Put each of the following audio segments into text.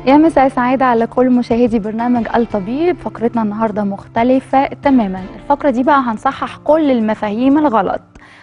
يا مساء سعادة على كل مشاهدي برنامج الطبيب فقرتنا النهاردة مختلفة تماما الفقرة دي بقى هنصحح كل المفاهيم الغلط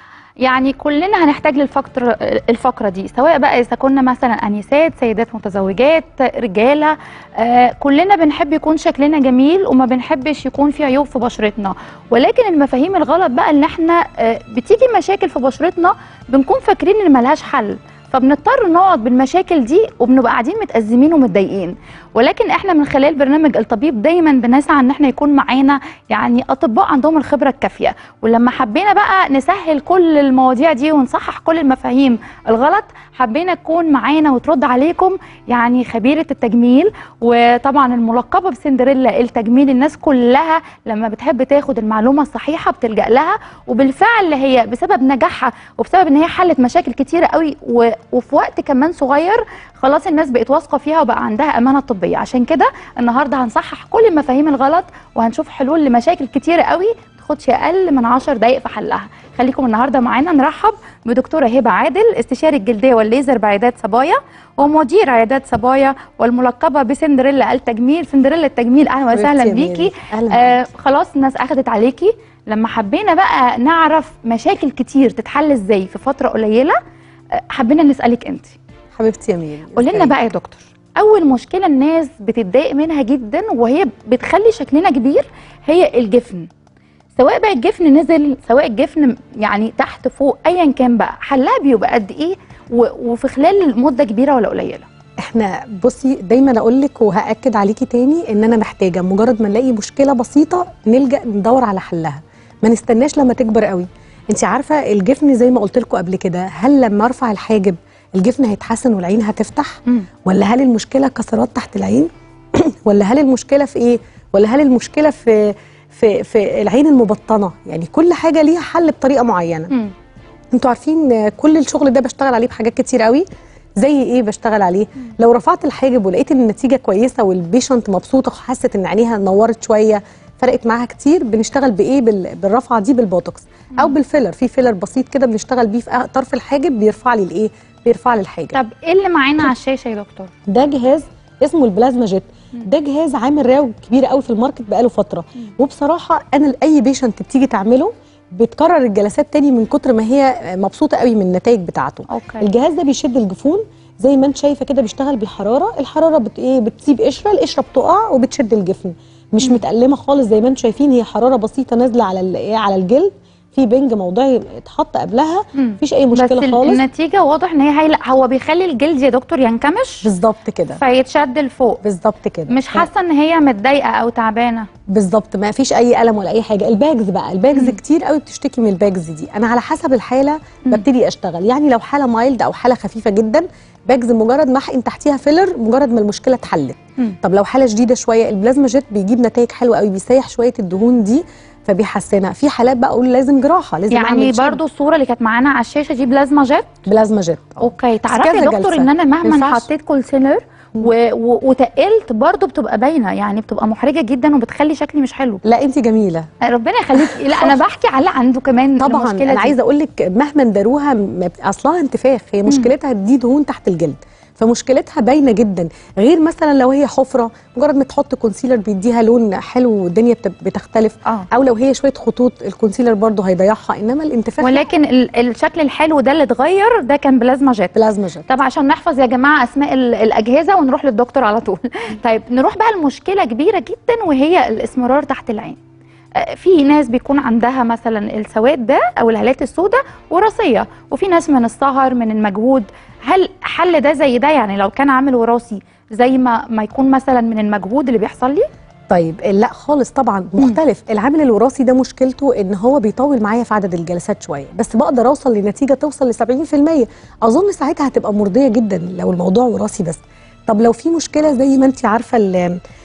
يعني كلنا هنحتاج للفقرة الفقرة دي سواء بقى إذا كنا مثلا أنيسات سيدات متزوجات رجالة آه كلنا بنحب يكون شكلنا جميل وما بنحبش يكون في عيوب في بشرتنا ولكن المفاهيم الغلط بقى اللي احنا آه بتيجي مشاكل في بشرتنا بنكون فاكرين ان ملهاش حل فبنضطر نقعد بالمشاكل دي وبنبقى قاعدين متأزمين ومتضايقين ولكن احنا من خلال برنامج الطبيب دايما بنسعى ان احنا يكون معانا يعني اطباء عندهم الخبره الكافيه ولما حبينا بقى نسهل كل المواضيع دي ونصحح كل المفاهيم الغلط حبينا تكون معانا وترد عليكم يعني خبيره التجميل وطبعا الملقبه بسندريلا التجميل الناس كلها لما بتحب تاخد المعلومه الصحيحه بتلجا لها وبالفعل هي بسبب نجاحها وبسبب ان هي حلت مشاكل كتيره قوي و... وفي وقت كمان صغير خلاص الناس بقت واثقه فيها وبقى عندها امانه طبيه عشان كده النهارده هنصحح كل المفاهيم الغلط وهنشوف حلول لمشاكل كتيره قوي تاخدش اقل من 10 دقائق في حلها خليكم النهارده معانا نرحب بدكتوره هبه عادل استشاري الجلديه والليزر بعيادات صبايا ومدير عيادات صبايا والملقبه بسندريلا التجميل سندريلا التجميل اهلا وسهلا بيكي آه خلاص الناس اخذت عليكي لما حبينا بقى نعرف مشاكل كتير تتحل ازاي في فتره قليله آه حبينا نسالك انت حبيبتي يا ميري قولي لنا بقى يا دكتور اول مشكله الناس بتتضايق منها جدا وهي بتخلي شكلنا كبير هي الجفن سواء بقى الجفن نزل سواء الجفن يعني تحت فوق ايا كان بقى حلها بيبقى قد ايه وفي خلال مده كبيره ولا قليله احنا بصي دايما اقول لك وهاكد عليكي تاني ان انا محتاجه مجرد ما نلاقي مشكله بسيطه نلجا ندور على حلها ما نستناش لما تكبر قوي انت عارفه الجفن زي ما قلت لكم قبل كده هل لما ارفع الحاجب الجفن هيتحسن والعين هتفتح مم. ولا هل المشكله كسرات تحت العين ولا هل المشكله في ايه ولا هل المشكله في في في العين المبطنه يعني كل حاجه ليها حل بطريقه معينه مم. انتوا عارفين كل الشغل ده بشتغل عليه بحاجات كتير قوي زي ايه بشتغل عليه لو رفعت الحاجب ولقيت ان النتيجه كويسه والبيشنت مبسوطه وحست ان عينيها نورت شويه فرقت معاها كتير بنشتغل بايه بال- بالرفعه دي بالبوتوكس او بالفيلر في فيلر بسيط كده بنشتغل بيه في طرف الحاجب بيرفع لي الايه بيرفع لي الحاجب طب ايه اللي معانا على الشاشه يا دكتور ده جهاز اسمه البلازما جيت ده جهاز عامل راو كبير قوي في الماركت بقاله فتره وبصراحه انا لاي بيشنت بتيجي تعمله بتكرر الجلسات تاني من كتر ما هي مبسوطه قوي من النتائج بتاعته اوكي الجهاز ده بيشد الجفون زي ما انت شايفه كده بيشتغل بالحراره الحراره بت ايه بتسيب قشره القشره بتقع وبتشد الجفن مش متألمه خالص زي ما انتم شايفين هي حراره بسيطه نازله على ال- ايه على الجلد في بنج موضعي اتحط قبلها مم. مفيش اي بس مشكله ال- خالص النتيجه واضح ان هي هيلا هو بيخلي الجلد يا دكتور ينكمش بالظبط كده فيتشد لفوق بالظبط كده مش حاسه ان هي متضايقه او تعبانه بالظبط ما فيش اي الم ولا اي حاجه الباجز بقى الباجز مم. كتير قوي بتشتكي من الباجز دي انا على حسب الحاله مم. ببتدي اشتغل يعني لو حاله مايلد او حاله خفيفه جدا باجز مجرد ما احقن تحتيها فيلر مجرد ما المشكله اتحلت مم. طب لو حاله شديده شويه البلازما جيت بيجيب نتائج حلوه قوي بيسيح شويه الدهون دي فبيحسنها في حالات بقى اقول لازم جراحه لازم يعني أعمل شد. برضو الصوره اللي كانت معانا على الشاشه دي بلازما جيت بلازما جيت اوكي تعرفي كذا يا دكتور جلسة. ان انا مهما ينفعش؟ حطيت كونسيلر و... و... وتقلت برضو بتبقى باينه يعني بتبقى محرجه جدا وبتخلي شكلي مش حلو لا انت جميله ربنا يخليكي لا انا بحكي على اللي عنده كمان طبعا المشكله انا دي. عايزه اقول لك مهما نداروها ما بت- اصلها انتفاخ هي مشكلتها دي دهون تحت الجلد فمشكلتها باينه جدا غير مثلا لو هي حفره مجرد ما تحط كونسيلر بيديها لون حلو والدنيا بت- بتختلف اه او لو هي شويه خطوط الكونسيلر برضه هيضيعها انما الانتفاخ لا، ولكن ال... الشكل الحلو ده اللي اتغير ده كان بلازما جيت بلازما جت طب عشان نحفظ يا جماعه اسماء ال- الاجهزه ونروح للدكتور على طول طيب نروح بقى لمشكله كبيره جدا وهي الاسمرار تحت العين آه، في ناس بيكون عندها مثلا السواد ده او الهالات السوداء وراثيه وفي ناس من السهر من المجهود هل حل ده زي ده يعني لو كان عامل وراثي زي ما ما يكون مثلا من المجهود اللي بيحصل لي طيب لا خالص طبعا مختلف العامل الوراثي ده مشكلته ان هو بيطول معايا في عدد الجلسات شويه بس بقدر اوصل لنتيجه توصل ل 70% اظن ساعتها هتبقى مرضيه جدا لو الموضوع وراثي بس طب لو في مشكله زي ما انت عارفه ال-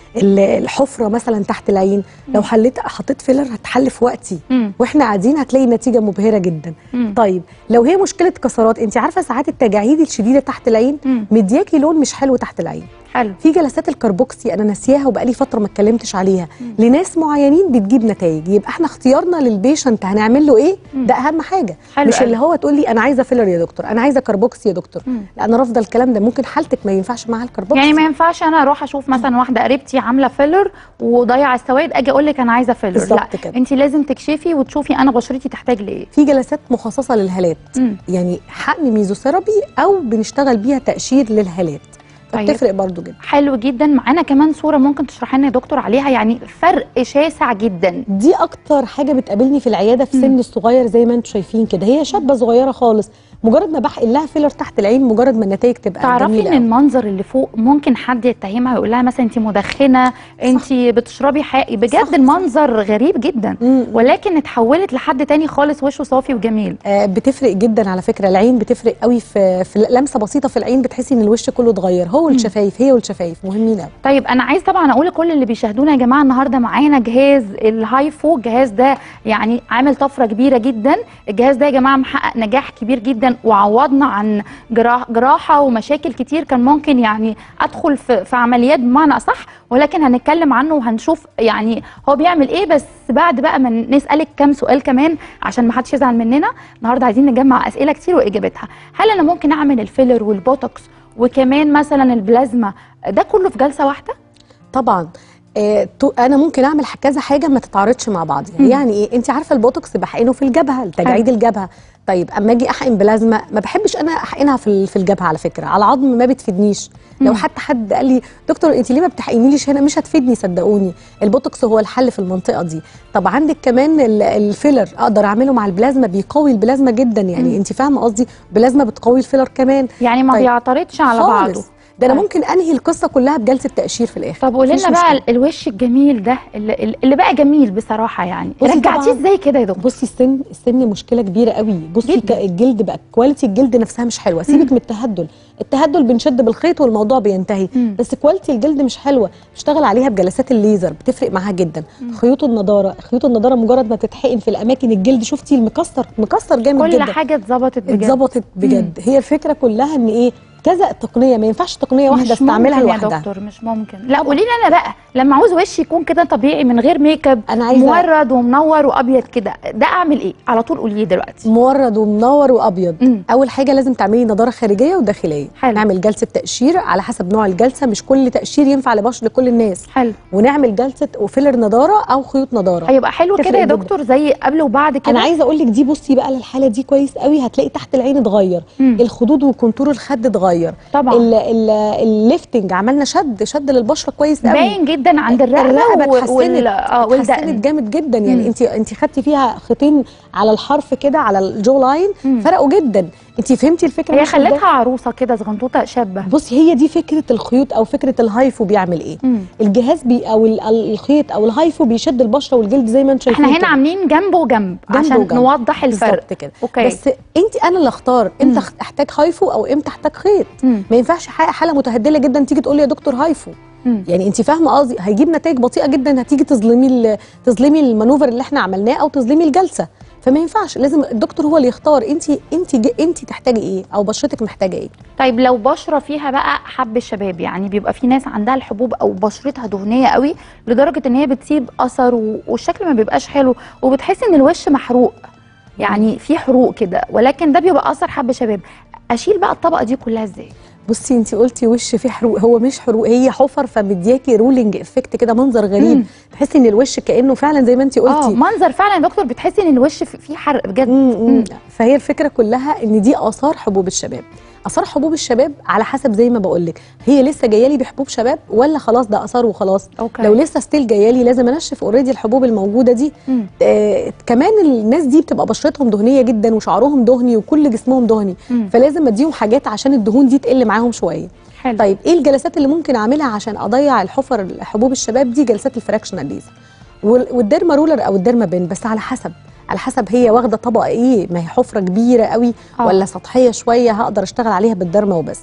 ال- الحفره مثلا تحت العين لو حليت حطيت فيلر هتحل في وقتي مم. واحنا قاعدين هتلاقي نتيجه مبهره جدا مم. طيب لو هي مشكله كسرات انت عارفه ساعات التجاعيد الشديده تحت العين مم. مدياكي لون مش حلو تحت العين حلو في جلسات الكربوكسي انا ناسياها وبقالي فتره ما اتكلمتش عليها لناس معينين بتجيب نتائج يبقى احنا اختيارنا للبيشنت هنعمل له ايه ده اهم حاجه حلو مش قوي. اللي هو تقول لي انا عايزه فيلر يا دكتور انا عايزه كربوكسي يا دكتور مم. لا انا رافضه الكلام ده ممكن حالتك ما ينفعش معاها الكربوكسي يعني ما ينفعش انا اروح اشوف مثلا واحده قريبتي عامله فيلر وضيع السواد اجي اقول لك انا عايزه فيلر بالظبط لا كده. انت لازم تكشفي وتشوفي انا بشرتي تحتاج لايه في جلسات مخصصه للهالات مم. يعني حقن ميزوثيرابي او بنشتغل بيها تقشير للهالات طيب. فبتفرق برضو جدا حلو جدا معانا كمان صوره ممكن تشرحي لنا يا دكتور عليها يعني فرق شاسع جدا دي اكتر حاجه بتقابلني في العياده في سن الصغير زي ما انتم شايفين كده هي شابه صغيره خالص مجرد ما بحقن لها فيلر تحت العين مجرد ما النتائج تبقى تعرفي جميله ان أوي. المنظر اللي فوق ممكن حد يتهمها ويقول لها مثلا انت مدخنه انت بتشربي حقي بجد صح، صح. المنظر غريب جدا مم. ولكن اتحولت لحد تاني خالص وشه صافي وجميل آه، بتفرق جدا على فكره العين بتفرق قوي في في لمسه بسيطه في العين بتحسي ان الوش كله اتغير هو الشفايف هي والشفايف مهمين قوي طيب انا عايز طبعا اقول لكل اللي بيشاهدونا يا جماعه النهارده معانا جهاز الهايفو الجهاز ده يعني عامل طفره كبيره جدا الجهاز ده يا جماعه محقق نجاح كبير جدا وعوضنا عن جراح جراحه ومشاكل كتير كان ممكن يعني ادخل في, في عمليات بمعنى اصح ولكن هنتكلم عنه وهنشوف يعني هو بيعمل ايه بس بعد بقى ما نسالك كام سؤال كمان عشان ما حدش يزعل مننا النهارده عايزين نجمع اسئله كتير واجابتها هل انا ممكن اعمل الفيلر والبوتوكس وكمان مثلا البلازما ده كله في جلسه واحده طبعا آه، تو- انا ممكن اعمل ح- كذا حاجه ما تتعارضش مع بعض يعني, مم. يعني ايه انت عارفه البوتوكس بحقنه في الجبهه لتجاعيد الجبهه طيب اما اجي احقن بلازما ما بحبش انا احقنها في ال- في الجبهه على فكره على العظم ما بتفيدنيش لو حتى حد قال لي دكتور انت ليه ما بتحقنيليش هنا مش هتفيدني صدقوني البوتوكس هو الحل في المنطقه دي طب عندك كمان ال- الفيلر اقدر اعمله مع البلازما بيقوي البلازما جدا يعني انت فاهمه قصدي بلازما بتقوي الفيلر كمان يعني ما طيب. بيعترضش على خالص. بعضه ده انا طيب. ممكن انهي القصه كلها بجلسه تقشير في الاخر طب قولي مفيش لنا بقى مشكلة. الوش الجميل ده اللي, اللي بقى جميل بصراحه يعني بصي رجعتيه طبعاً. ازاي كده يا دكتور بصي السن السن مشكله كبيره قوي بصي جداً. ك- الجلد بقى كواليتي الجلد نفسها مش حلوه سيبك من التهدل التهدل بنشد بالخيط والموضوع بينتهي مم. بس كواليتي الجلد مش حلوه بشتغل عليها بجلسات الليزر بتفرق معاها جدا خيوط النضاره خيوط النضاره مجرد ما بتتحقن في الاماكن الجلد شفتي المكسر مكسر جامد كل جدا حاجه اتظبطت بجد اتظبطت بجد هي الفكره كلها ان ايه كذا تقنيه ما ينفعش تقنيه واحده مش استعملها ممكن يا لوحدها دكتور مش ممكن لا قولي لي انا بقى لما عاوز وشي يكون كده طبيعي من غير ميك اب أنا عايزة- مورد ومنور وابيض كده ده اعمل ايه على طول قولي لي دلوقتي مورد ومنور وابيض مم. اول حاجه لازم تعملي نضاره خارجيه وداخليه حلو. نعمل جلسه تقشير على حسب نوع الجلسه مش كل تقشير ينفع لبشر لكل الناس حلو ونعمل جلسه وفيلر نضاره او خيوط نضاره هيبقى حلو تفرق كده يا جداً. دكتور زي قبل وبعد كده انا عايزه اقول لك دي بصي بقى للحاله دي كويس قوي هتلاقي تحت العين اتغير مم. الخدود وكونتور الخد اتغير طبعا ال- ال- الليفتنج عملنا شد شد للبشره كويس قوي باين جدا عند الرقبه الرقبه و- اتحسنت وال اه اتحسنت والدقن جامد جدا يعني مم. انت انت خدتي فيها خيطين على الحرف كده على الجو لاين مم. فرقوا جدا انت فهمتي الفكره هي ماشية إزاي؟ خلتها عروسه كده صغنطوطه شابه بصي هي دي فكره الخيوط او فكره الهايفو بيعمل ايه مم. الجهاز بي او ال- الخيط او الهايفو بيشد البشره والجلد زي ما انتم شايفين احنا هنا كده. عاملين جنب وجنب جنب عشان وجنب. نوضح الفرق بالظبط كده اوكي بس انت انا اللي اختار امتى أخ- احتاج هايفو او امتى احتاج خيط مم. ما ينفعش ح- حاله متهدله جدا تيجي تقول لي يا دكتور هايفو مم. يعني انت فاهمه قصدي هيجيب نتائج بطيئه جدا هتيجي تظلمي ال- تظلمي المانوفر اللي احنا عملناه او تظلمي الجلسه فما ينفعش لازم الدكتور هو اللي يختار انت انت ج- انت تحتاجي ايه او بشرتك محتاجه ايه طيب لو بشره فيها بقى حب الشباب يعني بيبقى في ناس عندها الحبوب او بشرتها دهنيه قوي لدرجه ان هي بتسيب اثر و- والشكل ما بيبقاش حلو وبتحس ان الوش محروق يعني في حروق كده ولكن ده بيبقى اثر حب شباب اشيل بقى الطبقه دي كلها ازاي بصي انت قلتي وش فيه حروق هو مش حروق هي حفر فمدياكي رولينج افكت كده منظر غريب مم. تحسي ان الوش كانه فعلا زي ما انت اه قلتي منظر فعلا يا دكتور بتحسي ان الوش في- فيه حرق بجد مم، مم. مم. فهي الفكره كلها ان دي اثار حبوب الشباب اثار حبوب الشباب على حسب زي ما بقول لك هي لسه جايه لي بحبوب شباب ولا خلاص ده اثار وخلاص اوكي لو لسه ستيل جايه لي لازم انشف اوريدي الحبوب الموجوده دي مم. آه كمان الناس دي بتبقى بشرتهم دهنيه جدا وشعرهم دهني وكل جسمهم دهني مم. فلازم اديهم حاجات عشان الدهون دي تقل معاهم شويه حلو طيب ايه الجلسات اللي ممكن اعملها عشان اضيع الحفر حبوب الشباب دي جلسات الفراكشنال ليزر وال- والديرما رولر او الديرما بين بس على حسب على حسب هي واخده طبقه ايه ما هي حفره كبيره قوي آه. ولا سطحيه شويه هقدر اشتغل عليها بالديرما وبس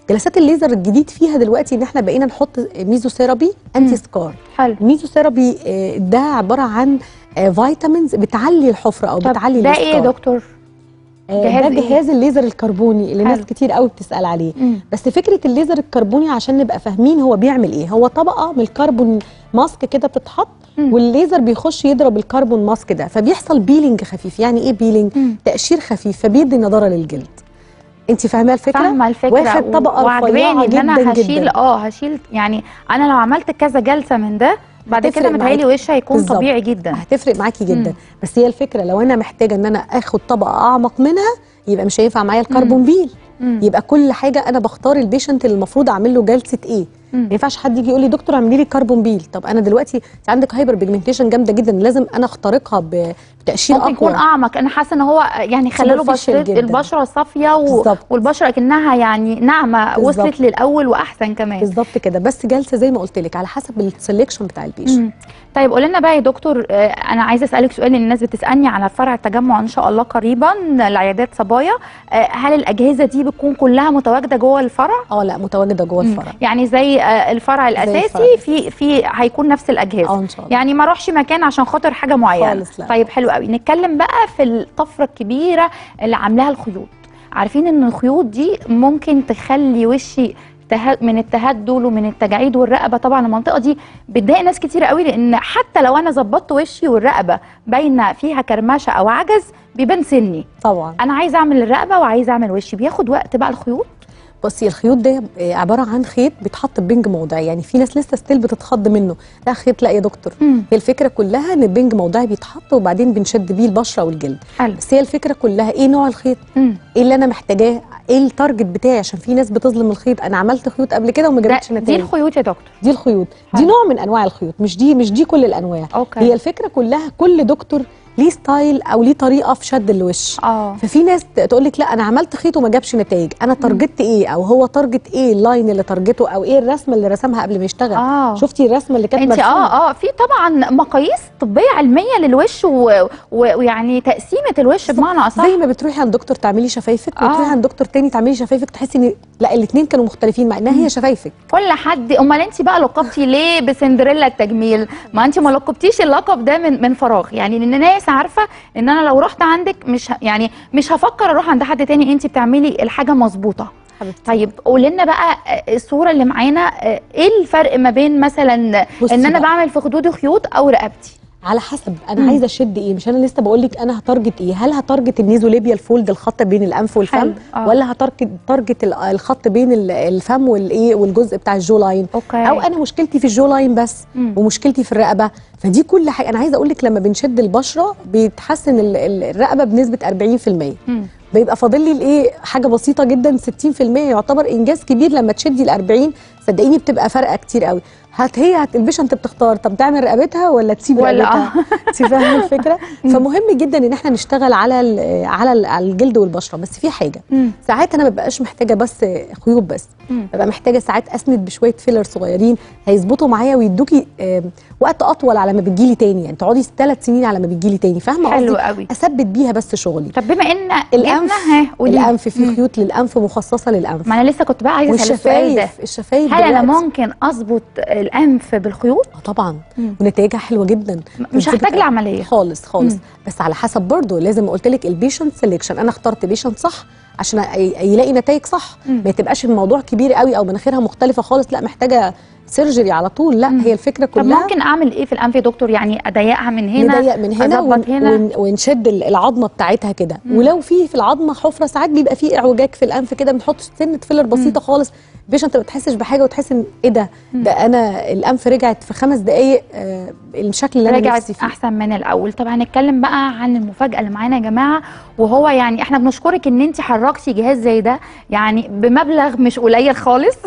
جلسات الليزر الجديد فيها دلوقتي ان احنا بقينا نحط ميزوثيرابي انتي سكار حلو الميزوثيرابي آه، ده عباره عن آه، فيتامينز بتعلي الحفره او طب بتعلي ده ايه يا الإسقاط. دكتور آه، جهاز ده إيه؟ جهاز الليزر الكربوني اللي ناس حلو. كتير قوي بتسال عليه مم. بس فكره الليزر الكربوني عشان نبقى فاهمين هو بيعمل ايه هو طبقه من الكربون ماسك كده بتتحط مم. والليزر بيخش يضرب الكربون ماسك ده فبيحصل بيلينج خفيف يعني ايه بيلينج مم. تقشير خفيف فبيدي نضاره للجلد انت فاهمه الفكره فاهمه الفكره واخد طبقه وعجباني رفيعه ان جدا انا هشيل جدا اه هشيل يعني انا لو عملت كذا جلسه من ده بعد هتفرق كده متهيألي معاكي. وشي هيكون بالظبط. طبيعي جدا هتفرق معاكي جدا مم. بس هي الفكره لو انا محتاجه ان انا اخد طبقه اعمق منها يبقى مش هينفع معايا الكربون بيل مم. يبقى كل حاجه انا بختار البيشنت اللي المفروض اعمل له جلسه ايه مم. ما ينفعش حد يجي يقول لي دكتور اعملي لي كربون بيل طب انا دلوقتي انت عندك هايبر بيجمنتيشن جامده جدا لازم انا اخترقها ب- بتقشير ممكن يكون اقوى اعمق انا حاسه ان هو يعني خلاله Superficial بشره جداً. البشره صافيه و... بالظبط. والبشره كانها يعني ناعمه بالظبط. وصلت للاول واحسن كمان بالظبط كده بس جلسه زي ما قلت لك على حسب السلكشن بتاع البيشنت مم. طيب قول لنا بقى يا دكتور آه، انا عايزه اسالك سؤال لان الناس بتسالني على فرع التجمع ان شاء الله قريبا لعيادات صبايا آه، هل الاجهزه دي بتكون كلها متواجده جوه الفرع اه لا متواجده جوه مم. الفرع يعني زي آه، الفرع الاساسي الفرع. في في هيكون نفس الاجهزه اه ان شاء الله يعني ما اروحش مكان عشان خاطر حاجه معينه خالص لا. طيب حلو قوي نتكلم بقى في الطفره الكبيره اللي عاملاها الخيوط عارفين ان الخيوط دي ممكن تخلي وشي ته- من التهدل ومن التجاعيد والرقبه طبعا المنطقه دي بتضايق ناس كتير قوي لان حتى لو انا ظبطت وشي والرقبه باينه فيها كرمشه او عجز بيبان سني طبعا انا عايزه اعمل الرقبه وعايزه اعمل وشي بياخد وقت بقى الخيوط بصي الخيوط ده عباره عن خيط بيتحط ببنج موضعي يعني في ناس لسه ستيل بتتخض منه لا خيط لا يا دكتور مم. هي الفكره كلها ان البنج موضعي بيتحط وبعدين بنشد بيه البشره والجلد حلو بس هي الفكره كلها ايه نوع الخيط مم. ايه اللي انا محتاجاه ايه التارجت بتاعي عشان في ناس بتظلم الخيط انا عملت خيوط قبل كده وما ده جابتش دي نتائج الخيوط يا دكتور دي الخيوط دي حلو. نوع من انواع الخيوط مش دي مش دي كل الانواع اوكي هي الفكره كلها كل دكتور ليه ستايل او ليه طريقه في شد الوش اه ففي ناس تقول لك لا انا عملت خيط وما جابش نتائج انا تارجت ايه او هو تارجت ايه اللاين اللي تارجته او ايه الرسمه اللي رسمها قبل ما يشتغل اه شفتي الرسمه اللي كانت انت مرسومه اه اه في طبعا مقاييس طبيه علميه للوش و- و- ويعني تقسيمه الوش بمعنى اصح زي ما بتروحي عند دكتور تعملي شفايفك آه. وتروحي عند دكتور تاني تعملي شفايفك تحسي ان لا الاثنين كانوا مختلفين مع انها هي شفايفك كل حد امال انت بقى لقبتي ليه بسندريلا التجميل ما انت ما لقبتيش اللقب ده من من فراغ يعني لان الناس عارفه ان انا لو رحت عندك مش ه- يعني مش هفكر اروح عند حد تاني انت بتعملي الحاجه مظبوطه حبيبتي طيب قولي لنا بقى آه، الصوره اللي معانا آه، ايه الفرق ما بين مثلا بصي ان انا بقى. بعمل في خدودي خيوط او رقبتي على حسب انا مم. عايزه اشد ايه مش انا لسه بقول لك انا هتارجت ايه هل هتارجت النيزوليبيا الفولد الخط بين الانف والفم حلو، آه. ولا هتارجت تارجت ال- الخط بين ال- الفم والايه والجزء بتاع الجو لاين اوكي او انا مشكلتي في الجو لاين بس مم. ومشكلتي في الرقبه فدي كل حاجه انا عايزه اقول لك لما بنشد البشره بيتحسن ال- ال- الرقبه بنسبه 40% مم. بيبقى فاضل لي الايه حاجه بسيطه جدا 60% يعتبر انجاز كبير لما تشدي ال 40 صدقيني بتبقى فارقه كتير قوي هت هي هت البيشنت بتختار طب تعمل رقبتها ولا تسيب ولا رقبتها انت فاهمه الفكره فمهم جدا ان احنا نشتغل على ال على ال على الجلد والبشره بس في حاجه مم. ساعات انا ما ببقاش محتاجه بس خيوط بس مم. ببقى محتاجه ساعات اسند بشويه فيلر صغيرين هيظبطوا معايا ويدوكي آم، وقت اطول على ما بتجيلي تاني يعني تقعدي ثلاث سنين على ما بتجيلي تاني فاهمه حلو قصدي قوي اثبت بيها بس شغلي طب بما ان الأنف- جبنا ها قولي لي. الانف في مم. خيوط للانف مخصصه للانف ما انا لسه كنت بقى عايزه اسال السؤال ده والشفايف الشفايف هل انا دلوقتي- ممكن اظبط الانف بالخيوط آه طبعا مم. ونتائجها حلوه جدا مش بتظبط هحتاج لعمليه خالص خالص مم. بس على حسب برضه لازم قلت لك البيشنت سelection انا اخترت بيشنت صح عشان ي- يلاقي نتائج صح مم. ما تبقاش الموضوع كبير قوي او مناخيرها مختلفه خالص لا محتاجه سيرجري على طول لا مم. هي الفكره طب كلها ممكن اعمل ايه في الانف يا دكتور يعني اضيقها من هنا نضيق من هنا أظبط ون... هنا. ون... ونشد ال- العظمه بتاعتها كده مم. ولو في في العظمه حفره ساعات بيبقى في اعوجاج في الانف كده بنحط سنه فيلر بسيطه خالص البيشنت ما بتحسش بحاجه وتحس ان ايه ده ده انا الانف رجعت في خمس دقائق آه الشكل اللي انا رجعت نفسي فيه احسن من الاول طب هنتكلم بقى عن المفاجاه اللي معانا يا جماعه وهو يعني احنا بنشكرك ان انت حركتي جهاز زي ده يعني بمبلغ مش قليل خالص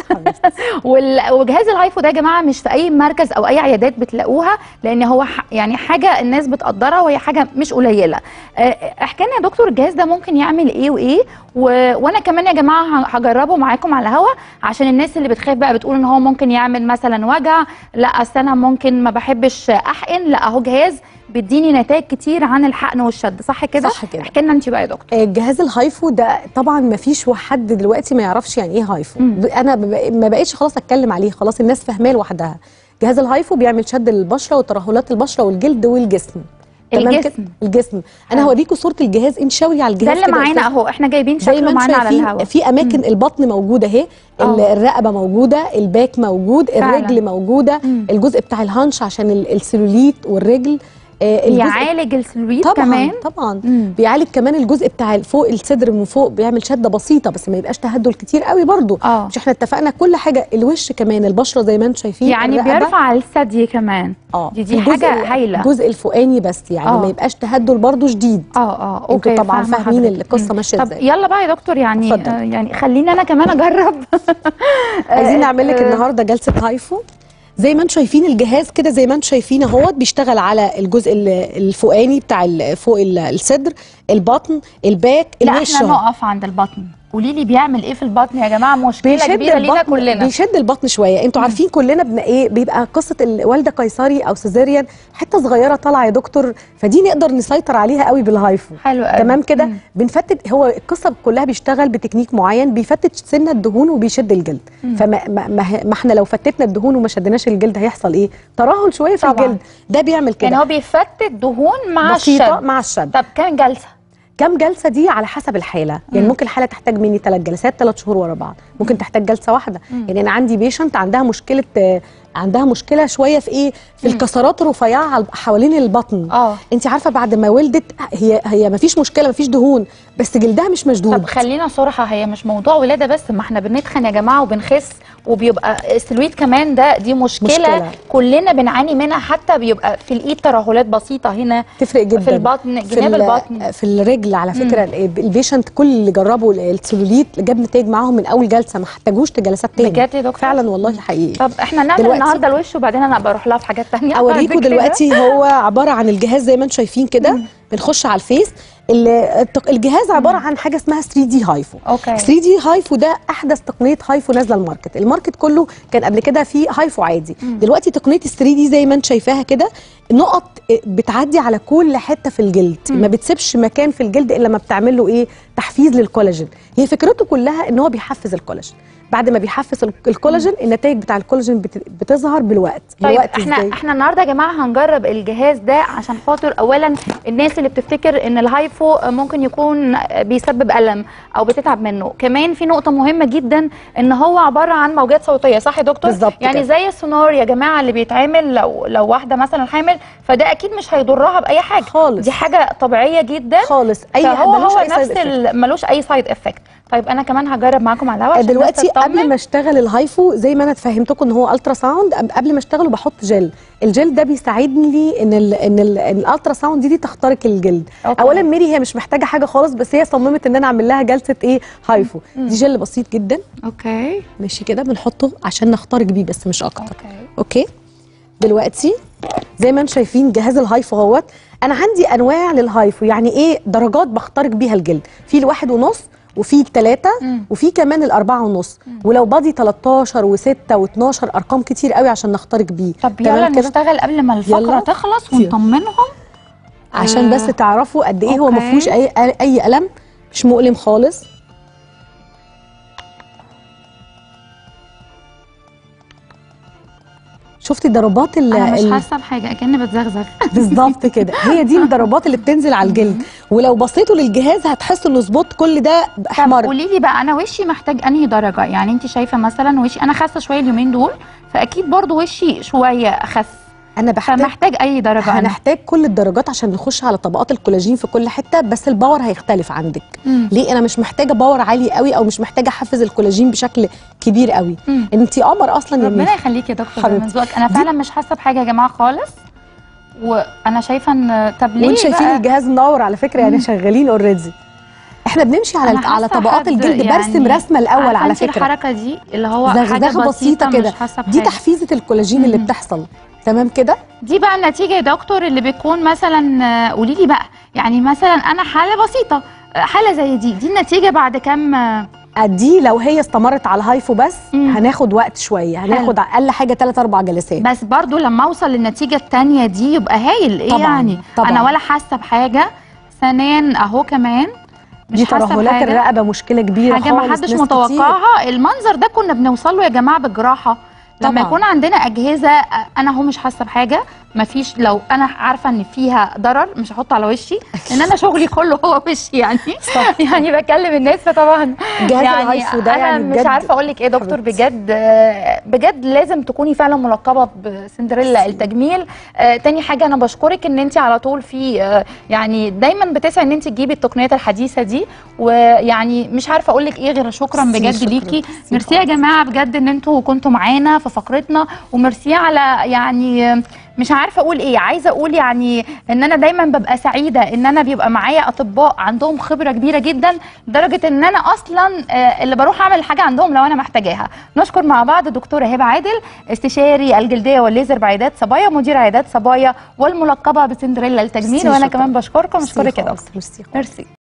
وال- وجهاز الهايفو ده يا جماعه مش في اي مركز او اي عيادات بتلاقوها لان هو ح- يعني حاجه الناس بتقدرها وهي حاجه مش قليله آه، احكي لنا يا دكتور الجهاز ده ممكن يعمل ايه وايه و... وانا كمان يا جماعه ه- هجربه معاكم على الهوا عشان الناس اللي بتخاف بقى بتقول ان هو ممكن يعمل مثلا وجع لا اصل انا ممكن ما بحبش احقن لا اهو جهاز بيديني نتائج كتير عن الحقن والشد صح كده صح كده. احكي لنا انت بقى يا دكتور آه، جهاز الهايفو ده طبعا ما فيش حد دلوقتي ما يعرفش يعني ايه هايفو مم. ب- انا ب- ما بقتش خلاص اتكلم عليه خلاص الناس فاهماه لوحدها جهاز الهايفو بيعمل شد للبشره وترهلات البشره والجلد والجسم تمام كده؟ الجسم. الجسم انا حلو. هوريكم صوره الجهاز انت شاوري على ده الجهاز اللي كده يا معانا أستاذ. اهو احنا جايبين زي شكله ما معانا انتم على الهواء شايفين في اماكن البطن موجوده اهي ال- آه. الرقبه موجوده الباك موجود فعلا. الرجل موجوده مم. الجزء بتاع الهانش عشان ال- السلوليت والرجل آه، الجزء يعالج السلويت طبعا كمان طبعا مم. بيعالج كمان الجزء بتاع فوق الصدر من فوق بيعمل شده بسيطه بس ما يبقاش تهدل كتير قوي برضو اه مش احنا اتفقنا كل حاجه الوش كمان البشره زي ما انتم شايفين يعني الرقبة. بيرفع الثدي كمان اه دي- دي الجزء حاجة ال- هايلة. الجزء الفوقاني بس يعني آه. ما يبقاش تهدل برضو شديد اه اه اوكي انتوا طبعا فاهمة فاهمين حضرتك. القصه مم. ماشيه طب ازاي يلا بقى يا دكتور يعني اتفضل. آه يعني خليني انا كمان اجرب عايزين نعمل لك آه، النهارده جلسه هايفو زي ما انتم شايفين الجهاز كده زي ما انتم شايفين اهوت بيشتغل على الجزء ال- الفوقاني بتاع ال- فوق ال- الصدر البطن الباك لا الوش احنا اهو. نقف عند البطن قولي لي بيعمل ايه في البطن يا جماعه مشكله كبيره لينا كلنا بيشد البطن شويه انتوا عارفين كلنا بن ايه بيبقى قصه الوالده قيصري او سيزيريان حته صغيره طالعه يا دكتور فدي نقدر نسيطر عليها قوي بالهايفو حلو قوي تمام كده مم. بنفتت هو القصه كلها بيشتغل بتكنيك معين بيفتت سنه الدهون وبيشد الجلد مم. فما ما, ما, ما احنا لو فتتنا الدهون وما شدناش الجلد هيحصل ايه ترهل شويه في طبعاً. الجلد ده بيعمل يعني كده هو بيفتت دهون مع بسيطه الشد مع الشد طب كام جلسه كام جلسه دي على حسب الحاله يعني مم. ممكن الحاله تحتاج مني ثلاث جلسات ثلاث شهور ورا بعض ممكن تحتاج جلسه واحده مم. يعني انا عندي بيشنت عندها مشكله آه، عندها مشكله شويه في ايه في مم. الكسرات الرفيعه على- حوالين البطن اه انت عارفه بعد ما ولدت هي هي ما فيش مشكله ما فيش دهون بس جلدها مش مشدود طب خلينا صراحة هي مش موضوع ولادة بس ما احنا بنتخن يا جماعة وبنخس وبيبقى السلويت كمان ده دي مشكلة, مشكلة. مشكلة. كلنا بنعاني منها حتى بيبقى في الايد ترهلات بسيطة هنا تفرق جدا في البطن في جناب ال- البطن في الرجل على فكره البيشنت كل اللي جربوا السلوليت جاب نتائج معاهم من اول جلسه ما احتاجوش جلسات تاني بجد يا دكتور فعلا والله حقيقي طب احنا نعمل دلوقتي- النهارده الوش وبعدين انا بروح لها في حاجات تانية بعد اوريكم كده. دلوقتي هو عباره عن الجهاز زي ما انتم شايفين كده بنخش على الفيس ال- التق- الجهاز عباره عن حاجه اسمها 3 دي هايفو اوكي 3 دي هايفو ده احدث تقنيه هايفو نازله الماركت الماركت كله كان قبل كده فيه هايفو عادي مم. دلوقتي تقنيه ال 3 دي زي ما انت شايفاها كده نقط بتعدي على كل حته في الجلد مم. ما بتسيبش مكان في الجلد الا لما بتعمل له ايه تحفيز للكولاجين هي فكرته كلها ان هو بيحفز الكولاجين بعد ما بيحفز ال- الكولاجين النتائج بتاع الكولاجين بت- بتظهر بالوقت طيب بالوقت احنا إزاي؟ احنا النهارده يا جماعه هنجرب الجهاز ده عشان خاطر اولا الناس اللي بتفتكر ان الهايفو ممكن يكون بيسبب الم او بتتعب منه كمان في نقطه مهمه جدا ان هو عباره عن موجات صوتيه صح يا دكتور بالظبط يعني كده. زي السونار يا جماعه اللي بيتعمل لو لو واحده مثلا حامل فده اكيد مش هيضرها باي حاجه خالص دي حاجه طبيعيه جدا خالص اي فهو ملوش هو أي side نفس effect. ال- ملوش اي سايد افكت طيب انا كمان هجرب معاكم على الهواء عشان الناس دلوقتي تطمن. قبل ما اشتغل الهايفو زي ما انا فهمتكم ان هو الترا ساوند قب- قبل ما اشتغله بحط جل الجل ده بيساعدني لي ان ال ان ال- إن الالترا ساوند دي, دي تخترق الجلد أوكي. اولا ميري هي مش محتاجه حاجه خالص بس هي صممت ان انا اعمل لها جلسه ايه هايفو دي جل بسيط جدا اوكي ماشي كده بنحطه عشان نخترق بيه بس مش اكتر اوكي اوكي دلوقتي زي ما انتم شايفين جهاز الهايفو اهوت انا عندي انواع للهايفو يعني ايه درجات بخترق بيها الجلد في الواحد ونص وفي الثلاثة مم. وفي كمان الأربعة ونص ولو بادي 13 و6 و12 أرقام كتير قوي عشان نخترق بيه طب تمام يلا كده؟ نشتغل قبل ما الفقره يلا. تخلص يلا. ونطمنهم عشان آه. بس تعرفوا قد إيه هو ما أوكي. فيهوش أي أي ألم مش مؤلم خالص شفتي ضربات ال انا مش ال- حاسه بحاجه اكني بتزغزغ بالظبط كده هي دي الضربات اللي بتنزل على الجلد ولو بصيتوا للجهاز هتحسوا ان سبوت كل ده طب احمر قولي لي بقى انا وشي محتاج انهي درجه يعني انت شايفه مثلا وشي انا خاسه شويه اليومين دول فاكيد برضو وشي شويه اخس انا بحتاج فمحتاج اي درجه انا هنحتاج كل الدرجات عشان نخش على طبقات الكولاجين في كل حته بس الباور هيختلف عندك مم. ليه انا مش محتاجه باور عالي قوي او مش محتاجه احفز الكولاجين بشكل كبير قوي مم. انت قمر اصلا يا ربنا ميري يخليك يا دكتور ده من حبيبتي. ذوقك انا دي- فعلا مش حاسه بحاجه يا جماعه خالص وانا شايفه ان طب ليه وانتوا شايفين بقى؟ الجهاز منور على فكره يعني شغالين اوريدي احنا بنمشي على أنا على حاسة طبقات حد الجلد يعني برسم رسمه الاول عارفة على انت فكره الحركه دي اللي هو حاجه زغزغه بسيطه كده مش حاسه دي بحاجة. تحفيزه الكولاجين اللي مم. بتحصل تمام كده دي بقى النتيجه يا دكتور اللي بتكون مثلا آه، قولي لي بقى يعني مثلا انا حاله بسيطه آه، حاله زي دي دي النتيجه بعد كام آه، دي لو هي استمرت على الهايفو بس مم. هناخد وقت شويه هناخد اقل حاجه 3 4 جلسات بس برضو لما اوصل للنتيجه التانية دي يبقى هايل ايه طبعاً، يعني طبعاً. انا ولا حاسه بحاجه ثانيا اهو كمان مش دي حاسة ترهلات بحاجة. الرقبه مشكله كبيره حاجه ما خالص، حدش ناس كتير. متوقعها المنظر ده كنا بنوصل له يا جماعه بالجراحه لما طبعاً. يكون عندنا اجهزه أ- انا هو مش حاسه بحاجه مفيش لو انا عارفه ان فيها ضرر مش هحطه على وشي لان انا شغلي كله هو وشي يعني صح. يعني بكلم الناس فطبعا جهاز يعني الهايفو ده انا يعني مش بجد عارفه اقول لك ايه دكتور حبيبتي. بجد آه، بجد لازم تكوني فعلا ملقبه بسندريلا التجميل آه، تاني حاجه انا بشكرك ان انت على طول في آه، يعني دايما بتسعي ان انت تجيبي التقنيات الحديثه دي ويعني مش عارفه اقول لك ايه غير شكرا ميرسي، بجد شكراً. ليكي ميرسي ميرسي يا جماعه بجد ان انتوا كنتوا معانا في فقرتنا وميرسي على يعني آه، مش عارفه اقول ايه عايزه اقول يعني ان انا دايما ببقى سعيده ان انا بيبقى معايا اطباء عندهم خبره كبيره جدا لدرجه ان انا اصلا آه، اللي بروح اعمل حاجه عندهم لو انا محتاجاها نشكر مع بعض دكتوره هبه عادل استشاري الجلديه والليزر بعيادات صبايا مدير عيادات صبايا والملقبه بسندريلا التجميل ميرسي، وانا شكراً. كمان بشكركم ميرسي اشكرك يا خالص، دكتور ميرسي خالص. ميرسي